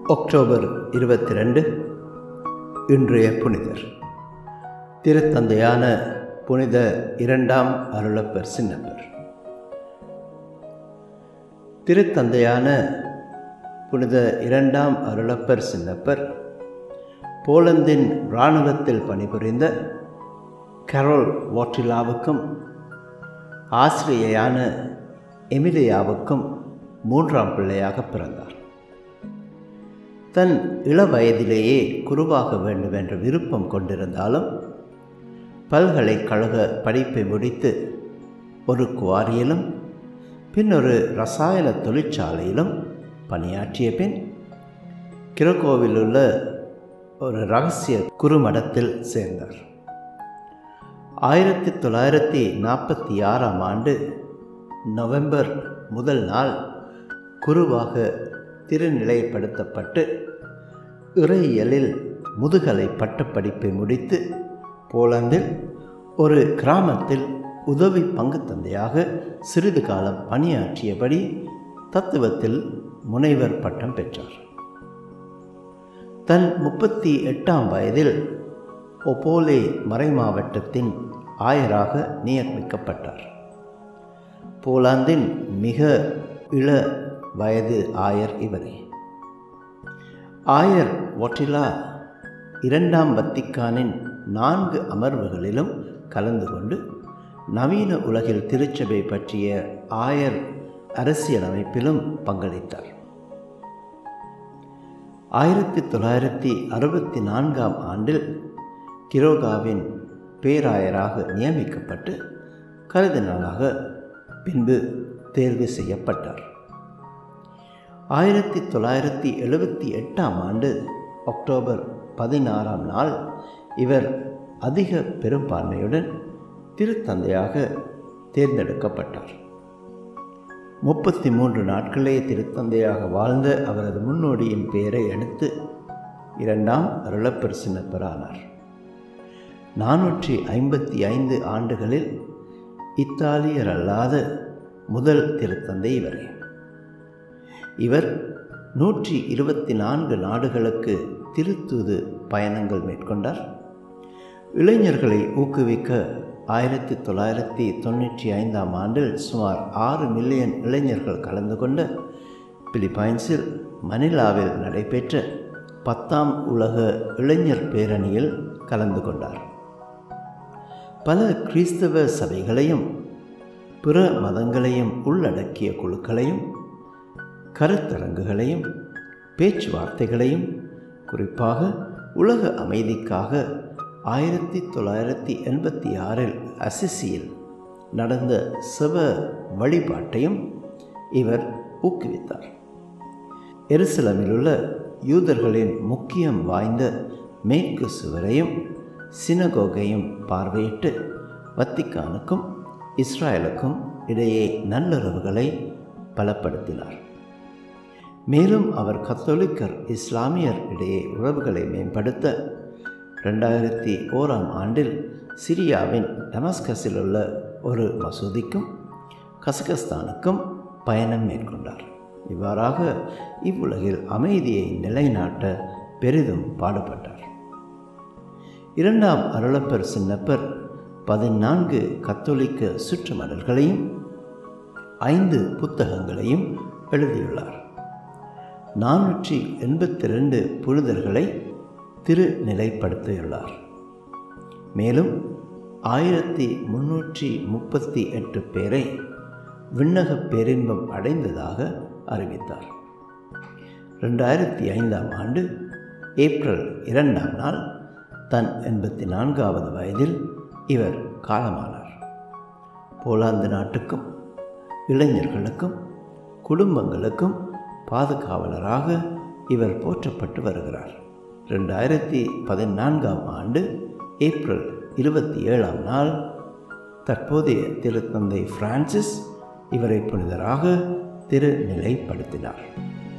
October இருபத்தி ரெண்டு இன்றைய புனிதர் திருத்தந்தையான புனித இரண்டாம் அருளப்பர் சின்னப்பர் திருத்தந்தையான புனித இரண்டாம் அருளப்பர் சின்னப்பர் போலந்தின் இராணுவத்தில் பணிபுரிந்த கரோல் வாட்டிலாவுக்கும் ஆசிரியையான எமிலியாவுக்கும் மூன்றாம் பிள்ளையாக பிறந்தார் தன் இள வயதிலேயே குருவாக வேண்டும் என்ற விருப்பம் கொண்டிருந்தாலும் பல்கலைக்கழக படிப்பை முடித்து ஒரு குவாரியிலும் பின் ஒரு ரசாயன தொழிற்சாலையிலும் பணியாற்றிய பின் கிரகோவில் உள்ள ஒரு ரகசிய குறுமடத்தில் சேர்ந்தார் ஆயிரத்தி தொள்ளாயிரத்தி நாற்பத்தி ஆறாம் ஆண்டு நவம்பர் முதல் நாள் குருவாக திருநிலைப்படுத்தப்பட்டு இறையியலில் முதுகலை பட்டப்படிப்பை முடித்து போலந்தில் ஒரு கிராமத்தில் உதவி பங்கு தந்தையாக சிறிது காலம் பணியாற்றியபடி தத்துவத்தில் முனைவர் பட்டம் பெற்றார் தன் முப்பத்தி எட்டாம் வயதில் ஒப்போலே மறைமாவட்டத்தின் ஆயராக நியமிக்கப்பட்டார் போலாந்தின் மிக இள வயது ஆயர் இவரே ஆயர் ஒட்டிலா இரண்டாம் வத்திக்கானின் நான்கு அமர்வுகளிலும் கலந்து கொண்டு நவீன உலகில் திருச்சபை பற்றிய ஆயர் அரசியலமைப்பிலும் பங்களித்தார் ஆயிரத்தி தொள்ளாயிரத்தி அறுபத்தி நான்காம் ஆண்டில் கிரோகாவின் பேராயராக நியமிக்கப்பட்டு கருதினாலாக பின்பு தேர்வு செய்யப்பட்டார் ஆயிரத்தி தொள்ளாயிரத்தி எழுபத்தி எட்டாம் ஆண்டு அக்டோபர் பதினாறாம் நாள் இவர் அதிக பெரும்பான்மையுடன் திருத்தந்தையாக தேர்ந்தெடுக்கப்பட்டார் முப்பத்தி மூன்று நாட்களே திருத்தந்தையாக வாழ்ந்த அவரது முன்னோடியின் பெயரை அடுத்து இரண்டாம் அருளப்பர் சின்னப்பரானார் நானூற்றி ஐம்பத்தி ஐந்து ஆண்டுகளில் இத்தாலியர் அல்லாத முதல் திருத்தந்தை இவரே இவர் நூற்றி இருபத்தி நான்கு நாடுகளுக்கு திருத்தூது பயணங்கள் மேற்கொண்டார் இளைஞர்களை ஊக்குவிக்க ஆயிரத்தி தொள்ளாயிரத்தி தொண்ணூற்றி ஐந்தாம் ஆண்டில் சுமார் ஆறு மில்லியன் இளைஞர்கள் கலந்து கொண்ட பிலிப்பைன்ஸில் மணிலாவில் நடைபெற்ற பத்தாம் உலக இளைஞர் பேரணியில் கலந்து கொண்டார் பல கிறிஸ்தவ சபைகளையும் பிற மதங்களையும் உள்ளடக்கிய குழுக்களையும் கருத்தரங்குகளையும் பேச்சுவார்த்தைகளையும் குறிப்பாக உலக அமைதிக்காக ஆயிரத்தி தொள்ளாயிரத்தி எண்பத்தி ஆறில் அசிசியில் நடந்த சிவ வழிபாட்டையும் இவர் ஊக்குவித்தார் எருசலமில் உள்ள யூதர்களின் முக்கியம் வாய்ந்த மேற்கு சுவரையும் சினகோகையும் பார்வையிட்டு வத்திக்கானுக்கும் இஸ்ராயலுக்கும் இடையே நல்லுறவுகளை பலப்படுத்தினார் மேலும் அவர் கத்தோலிக்கர் இஸ்லாமியர் இடையே உறவுகளை மேம்படுத்த ரெண்டாயிரத்தி ஓராம் ஆண்டில் சிரியாவின் டமஸ்கஸில் உள்ள ஒரு மசூதிக்கும் கசகஸ்தானுக்கும் பயணம் மேற்கொண்டார் இவ்வாறாக இவ்வுலகில் அமைதியை நிலைநாட்ட பெரிதும் பாடுபட்டார் இரண்டாம் அருளப்பர் சின்னப்பர் பதினான்கு கத்தோலிக்க சுற்றுமடல்களையும் ஐந்து புத்தகங்களையும் எழுதியுள்ளார் நானூற்றி எண்பத்தி ரெண்டு புனிதர்களை திருநிலைப்படுத்தியுள்ளார் மேலும் ஆயிரத்தி முன்னூற்றி முப்பத்தி எட்டு பேரை விண்ணக பேரின்பம் அடைந்ததாக அறிவித்தார் ரெண்டாயிரத்தி ஐந்தாம் ஆண்டு ஏப்ரல் இரண்டாம் நாள் தன் எண்பத்தி நான்காவது வயதில் இவர் காலமானார் போலாந்து நாட்டுக்கும் இளைஞர்களுக்கும் குடும்பங்களுக்கும் பாதுகாவலராக இவர் போற்றப்பட்டு வருகிறார் ரெண்டாயிரத்தி பதினான்காம் ஆண்டு ஏப்ரல் இருபத்தி ஏழாம் நாள் தற்போதைய திருத்தந்தை பிரான்சிஸ் இவரை புனிதராக திருநிலைப்படுத்தினார்